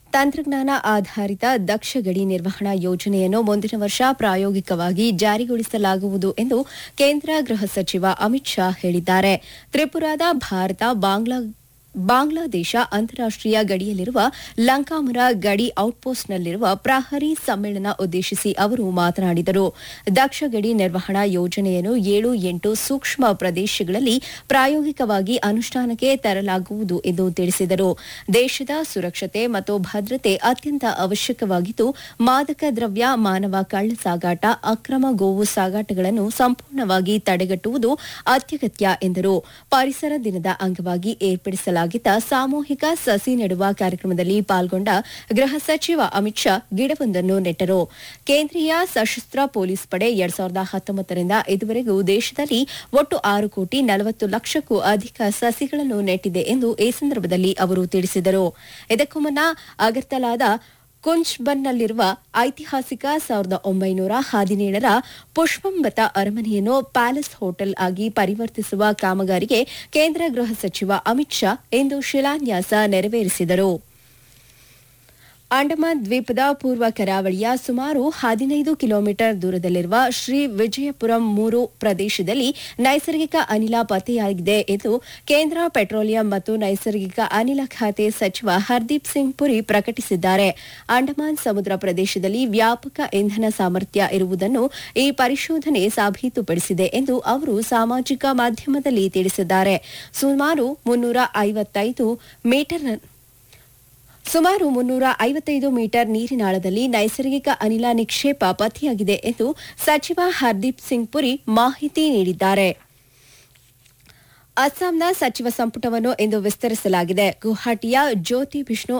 ತಂತ್ರಜ್ಞಾನ ಆಧಾರಿತ ದಕ್ಷ ಗಡಿ ನಿರ್ವಹಣಾ ಯೋಜನೆಯನ್ನು ಮುಂದಿನ ವರ್ಷ ಪ್ರಾಯೋಗಿಕವಾಗಿ ಜಾರಿಗೊಳಿಸಲಾಗುವುದು ಎಂದು ಕೇಂದ್ರ ಗೃಹ ಸಚಿವ ಅಮಿತ್ ಶಾ ಹೇಳಿದ್ದಾರೆ ತ್ರಿಪುರಾದ ಭಾರತ ಬಾಂಗ್ಲಾ ಬಾಂಗ್ಲಾದೇಶ ಅಂತಾರಾಷ್ಟೀಯ ಗಡಿಯಲ್ಲಿರುವ ಲಂಕಾಮುರ ಗಡಿ ಔಟ್ಪೋಸ್ಟ್ನಲ್ಲಿರುವ ಪ್ರಹರಿ ಸಮ್ಮೇಳನ ಉದ್ದೇಶಿಸಿ ಅವರು ಮಾತನಾಡಿದರು ದಕ್ಷ ಗಡಿ ನಿರ್ವಹಣಾ ಯೋಜನೆಯನ್ನು ಏಳು ಎಂಟು ಸೂಕ್ಷ್ಮ ಪ್ರದೇಶಗಳಲ್ಲಿ ಪ್ರಾಯೋಗಿಕವಾಗಿ ಅನುಷ್ಠಾನಕ್ಕೆ ತರಲಾಗುವುದು ಎಂದು ತಿಳಿಸಿದರು ದೇಶದ ಸುರಕ್ಷತೆ ಮತ್ತು ಭದ್ರತೆ ಅತ್ಯಂತ ಅವಶ್ಯಕವಾಗಿದ್ದು ಮಾದಕ ದ್ರವ್ಯ ಮಾನವ ಕಳ್ಳ ಸಾಗಾಟ ಅಕ್ರಮ ಗೋವು ಸಾಗಾಟಗಳನ್ನು ಸಂಪೂರ್ಣವಾಗಿ ತಡೆಗಟ್ಟುವುದು ಅತ್ಯಗತ್ಯ ಎಂದರು ಪರಿಸರ ದಿನದ ಅಂಗವಾಗಿ ಏರ್ಪಡಿಸಲಾಗಿದ್ದ ಸಾಮೂಹಿಕ ಸಸಿ ನೆಡುವ ಕಾರ್ಯಕ್ರಮದಲ್ಲಿ ಪಾಲ್ಗೊಂಡ ಗೃಹ ಸಚಿವ ಅಮಿತ್ ಶಾ ಗಿಡವೊಂದನ್ನು ನೆಟ್ಟರು ಕೇಂದ್ರೀಯ ಸಶಸ್ತ್ರ ಪೊಲೀಸ್ ಪಡೆ ಎರಡ್ ಸಾವಿರದ ಹತ್ತೊಂಬತ್ತರಿಂದ ಇದುವರೆಗೂ ದೇಶದಲ್ಲಿ ಒಟ್ಟು ಆರು ಕೋಟಿ ನಲವತ್ತು ಲಕ್ಷಕ್ಕೂ ಅಧಿಕ ಸಸಿಗಳನ್ನು ನೆಟ್ಟಿದೆ ಎಂದು ಈ ಸಂದರ್ಭದಲ್ಲಿ ಅವರು ತಿಳಿಸಿದರು ಇದಕ್ಕೂ ಮುನ್ನ ಅಗರ್ತಲಾದ ಕುಂಚ್ಬನ್ನಲ್ಲಿರುವ ಐತಿಹಾಸಿಕ ಸಾವಿರದ ಒಂಬೈನೂರ ಹದಿನೇಳರ ಪುಷ್ಪಂಬತ ಅರಮನೆಯನ್ನು ಪ್ಯಾಲೇಸ್ ಹೋಟೆಲ್ ಆಗಿ ಪರಿವರ್ತಿಸುವ ಕಾಮಗಾರಿಗೆ ಕೇಂದ್ರ ಗೃಹ ಸಚಿವ ಅಮಿತ್ ಶಾ ಇಂದು ಶಿಲಾನ್ಯಾಸ ನೆರವೇರಿಸಿದರು ಅಂಡಮಾನ್ ದ್ವೀಪದ ಪೂರ್ವ ಕರಾವಳಿಯ ಸುಮಾರು ಹದಿನೈದು ಕಿಲೋಮೀಟರ್ ದೂರದಲ್ಲಿರುವ ಶ್ರೀ ವಿಜಯಪುರಂ ಮೂರು ಪ್ರದೇಶದಲ್ಲಿ ನೈಸರ್ಗಿಕ ಅನಿಲ ಪತ್ತೆಯಾಗಿದೆ ಎಂದು ಕೇಂದ್ರ ಪೆಟ್ರೋಲಿಯಂ ಮತ್ತು ನೈಸರ್ಗಿಕ ಅನಿಲ ಖಾತೆ ಸಚಿವ ಹರ್ದೀಪ್ ಸಿಂಗ್ ಪುರಿ ಪ್ರಕಟಿಸಿದ್ದಾರೆ ಅಂಡಮಾನ್ ಸಮುದ್ರ ಪ್ರದೇಶದಲ್ಲಿ ವ್ಯಾಪಕ ಇಂಧನ ಸಾಮರ್ಥ್ಯ ಇರುವುದನ್ನು ಈ ಪರಿಶೋಧನೆ ಸಾಬೀತುಪಡಿಸಿದೆ ಎಂದು ಅವರು ಸಾಮಾಜಿಕ ಮಾಧ್ಯಮದಲ್ಲಿ ತಿಳಿಸಿದ್ದಾರೆ ಸುಮಾರು ಮುನ್ನೂರ ಐವತ್ತೈದು ಮೀಟರ್ ಸುಮಾರು ಮುನ್ನೂರ ಐವತ್ತೈದು ಮೀಟರ್ ನೀರಿನಾಳದಲ್ಲಿ ನೈಸರ್ಗಿಕ ಅನಿಲ ನಿಕ್ಷೇಪ ಪತ್ತೆಯಾಗಿದೆ ಎಂದು ಸಚಿವ ಹರ್ದೀಪ್ ಸಿಂಗ್ ಪುರಿ ಮಾಹಿತಿ ನೀಡಿದ್ದಾರೆ ಅಸ್ಸಾಂನ ಸಚಿವ ಸಂಪುಟವನ್ನು ಇಂದು ವಿಸ್ತರಿಸಲಾಗಿದೆ ಗುವಾಹಟಿಯ ಜ್ಯೋತಿ ವಿಷ್ಣು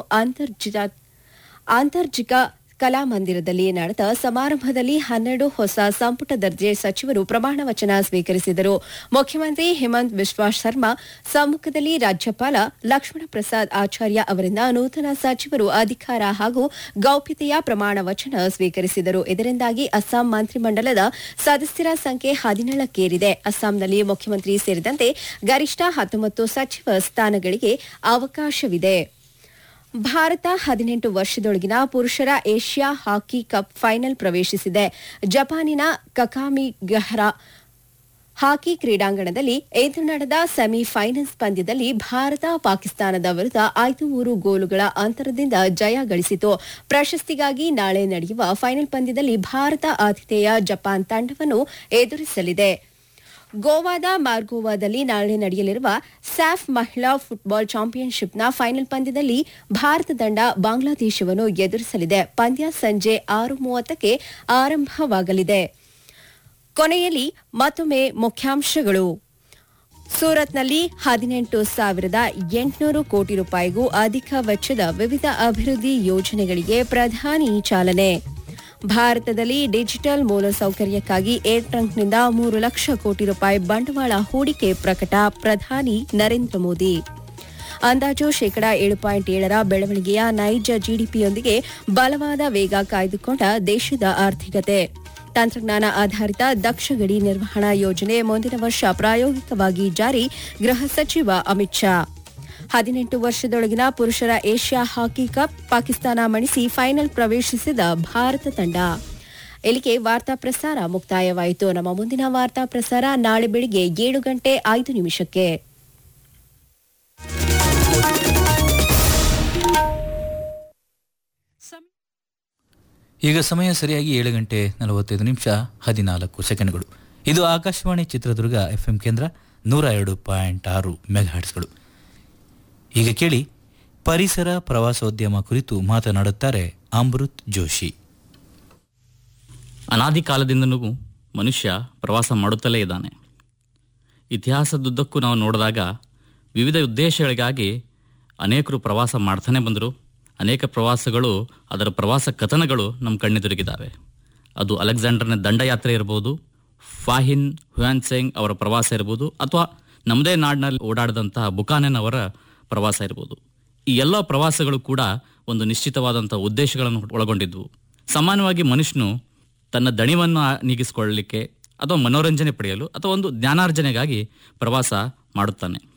ಅಂತರ್ಜಿಕ ಕಲಾಮಂದಿರದಲ್ಲಿ ನಡೆದ ಸಮಾರಂಭದಲ್ಲಿ ಹನ್ನೆರಡು ಹೊಸ ಸಂಪುಟ ದರ್ಜೆ ಸಚಿವರು ಪ್ರಮಾಣ ವಚನ ಸ್ವೀಕರಿಸಿದರು ಮುಖ್ಯಮಂತ್ರಿ ಹೇಮಂತ್ ಬಿಶ್ವಾ ಶರ್ಮಾ ಸಮ್ಮುಖದಲ್ಲಿ ರಾಜ್ಯಪಾಲ ಲಕ್ಷ್ಮಣ ಪ್ರಸಾದ್ ಆಚಾರ್ಯ ಅವರಿಂದ ನೂತನ ಸಚಿವರು ಅಧಿಕಾರ ಹಾಗೂ ಗೌಪ್ಯತೆಯ ಪ್ರಮಾಣ ವಚನ ಸ್ವೀಕರಿಸಿದರು ಇದರಿಂದಾಗಿ ಅಸ್ಸಾಂ ಮಂತ್ರಿಮಂಡಲದ ಸದಸ್ಯರ ಸಂಖ್ಯೆ ಹದಿನೇಳಕ್ಕೇರಿದೆ ಅಸ್ಸಾಂನಲ್ಲಿ ಮುಖ್ಯಮಂತ್ರಿ ಸೇರಿದಂತೆ ಗರಿಷ್ಠ ಹತ್ತೊಂಬತ್ತು ಸಚಿವ ಸ್ಥಾನಗಳಿಗೆ ಅವಕಾಶವಿದೆ ಭಾರತ ಹದಿನೆಂಟು ವರ್ಷದೊಳಗಿನ ಪುರುಷರ ಏಷ್ಯಾ ಹಾಕಿ ಕಪ್ ಫೈನಲ್ ಪ್ರವೇಶಿಸಿದೆ ಜಪಾನಿನ ಕಕಾಮಿಗಹರ ಹಾಕಿ ಕ್ರೀಡಾಂಗಣದಲ್ಲಿ ಇಂದು ನಡೆದ ಸೆಮಿಫೈನಲ್ಸ್ ಪಂದ್ಯದಲ್ಲಿ ಭಾರತ ಪಾಕಿಸ್ತಾನದ ವಿರುದ್ಧ ಐದು ಮೂರು ಗೋಲುಗಳ ಅಂತರದಿಂದ ಜಯ ಗಳಿಸಿತು ಪ್ರಶಸ್ತಿಗಾಗಿ ನಾಳೆ ನಡೆಯುವ ಫೈನಲ್ ಪಂದ್ಯದಲ್ಲಿ ಭಾರತ ಆತಿಥೇಯ ಜಪಾನ್ ತಂಡವನ್ನು ಎದುರಿಸಲಿದೆ ಗೋವಾದ ಮಾರ್ಗೋವಾದಲ್ಲಿ ನಾಳೆ ನಡೆಯಲಿರುವ ಸ್ಯಾಫ್ ಮಹಿಳಾ ಫುಟ್ಬಾಲ್ ಚಾಂಪಿಯನ್ಶಿಪ್ನ ಫೈನಲ್ ಪಂದ್ಯದಲ್ಲಿ ಭಾರತ ತಂಡ ಬಾಂಗ್ಲಾದೇಶವನ್ನು ಎದುರಿಸಲಿದೆ ಪಂದ್ಯ ಸಂಜೆ ಆರು ಮೂವತ್ತಕ್ಕೆ ಆರಂಭವಾಗಲಿದೆ ಕೊನೆಯಲ್ಲಿ ಮತ್ತೊಮ್ಮೆ ಮುಖ್ಯಾಂಶಗಳು ಸೂರತ್ನಲ್ಲಿ ಹದಿನೆಂಟು ಸಾವಿರದ ಎಂಟುನೂರು ಕೋಟಿ ರೂಪಾಯಿಗೂ ಅಧಿಕ ವೆಚ್ಚದ ವಿವಿಧ ಅಭಿವೃದ್ಧಿ ಯೋಜನೆಗಳಿಗೆ ಪ್ರಧಾನಿ ಚಾಲನೆ ಭಾರತದಲ್ಲಿ ಡಿಜಿಟಲ್ ಮೂಲಸೌಕರ್ಯಕ್ಕಾಗಿ ಏರ್ ಟ್ರಂಕ್ನಿಂದ ಮೂರು ಲಕ್ಷ ಕೋಟಿ ರೂಪಾಯಿ ಬಂಡವಾಳ ಹೂಡಿಕೆ ಪ್ರಕಟ ಪ್ರಧಾನಿ ನರೇಂದ್ರ ಮೋದಿ ಅಂದಾಜು ಶೇಕಡಾ ಏಳು ಪಾಯಿಂಟ್ ಏಳರ ಬೆಳವಣಿಗೆಯ ನೈಜ ಜಿಡಿಪಿಯೊಂದಿಗೆ ಬಲವಾದ ವೇಗ ಕಾಯ್ದುಕೊಂಡ ದೇಶದ ಆರ್ಥಿಕತೆ ತಂತ್ರಜ್ಞಾನ ಆಧಾರಿತ ದಕ್ಷ ಗಡಿ ನಿರ್ವಹಣಾ ಯೋಜನೆ ಮುಂದಿನ ವರ್ಷ ಪ್ರಾಯೋಗಿಕವಾಗಿ ಜಾರಿ ಗೃಹ ಸಚಿವ ಅಮಿತ್ ಶಾ ಹದಿನೆಂಟು ವರ್ಷದೊಳಗಿನ ಪುರುಷರ ಏಷ್ಯಾ ಹಾಕಿ ಕಪ್ ಪಾಕಿಸ್ತಾನ ಮಣಿಸಿ ಫೈನಲ್ ಪ್ರವೇಶಿಸಿದ ಭಾರತ ತಂಡ ಇಲ್ಲಿಗೆ ವಾರ್ತಾ ಪ್ರಸಾರ ಮುಕ್ತಾಯವಾಯಿತು ನಮ್ಮ ಮುಂದಿನ ವಾರ್ತಾ ಪ್ರಸಾರ ನಾಳೆ ಬೆಳಿಗ್ಗೆ ಏಳು ಗಂಟೆ ಐದು ನಿಮಿಷಕ್ಕೆ ಈಗ ಸಮಯ ಸರಿಯಾಗಿ ಏಳು ಗಂಟೆ ನಲವತ್ತೈದು ನಿಮಿಷ ಹದಿನಾಲ್ಕು ಸೆಕೆಂಡ್ಗಳು ಇದು ಆಕಾಶವಾಣಿ ಚಿತ್ರದುರ್ಗ ಎಫ್ಎಂ ಕೇಂದ್ರ ನೂರ ಎರಡು ಪಾಯಿಂಟ್ ಆರು ಮೆಗಾಹರ್ಟ್ಸ್ಗಳು ಈಗ ಕೇಳಿ ಪರಿಸರ ಪ್ರವಾಸೋದ್ಯಮ ಕುರಿತು ಮಾತನಾಡುತ್ತಾರೆ ಅಮೃತ್ ಜೋಶಿ ಅನಾದಿ ಕಾಲದಿಂದಲೂ ಮನುಷ್ಯ ಪ್ರವಾಸ ಮಾಡುತ್ತಲೇ ಇದ್ದಾನೆ ಇತಿಹಾಸದುದ್ದಕ್ಕೂ ನಾವು ನೋಡಿದಾಗ ವಿವಿಧ ಉದ್ದೇಶಗಳಿಗಾಗಿ ಅನೇಕರು ಪ್ರವಾಸ ಮಾಡ್ತಾನೆ ಬಂದರು ಅನೇಕ ಪ್ರವಾಸಗಳು ಅದರ ಪ್ರವಾಸ ಕಥನಗಳು ನಮ್ಮ ಕಣ್ಣೆದುರಿಗಿದ್ದಾವೆ ಅದು ಅಲೆಕ್ಸಾಂಡರ್ನ ದಂಡಯಾತ್ರೆ ಇರ್ಬೋದು ಫಾಹಿನ್ ಹುಯಾನ್ ಸೆಂಗ್ ಅವರ ಪ್ರವಾಸ ಇರ್ಬೋದು ಅಥವಾ ನಮ್ಮದೇ ನಾಡಿನಲ್ಲಿ ಓಡಾಡಿದಂತಹ ಬುಕಾನೆನ್ ಅವರ ಪ್ರವಾಸ ಇರ್ಬೋದು ಈ ಎಲ್ಲ ಪ್ರವಾಸಗಳು ಕೂಡ ಒಂದು ನಿಶ್ಚಿತವಾದಂಥ ಉದ್ದೇಶಗಳನ್ನು ಒಳಗೊಂಡಿದ್ವು ಸಾಮಾನ್ಯವಾಗಿ ಮನುಷ್ಯನು ತನ್ನ ದಣಿವನ್ನು ನೀಗಿಸಿಕೊಳ್ಳಲಿಕ್ಕೆ ಅಥವಾ ಮನೋರಂಜನೆ ಪಡೆಯಲು ಅಥವಾ ಒಂದು ಜ್ಞಾನಾರ್ಜನೆಗಾಗಿ ಪ್ರವಾಸ ಮಾಡುತ್ತಾನೆ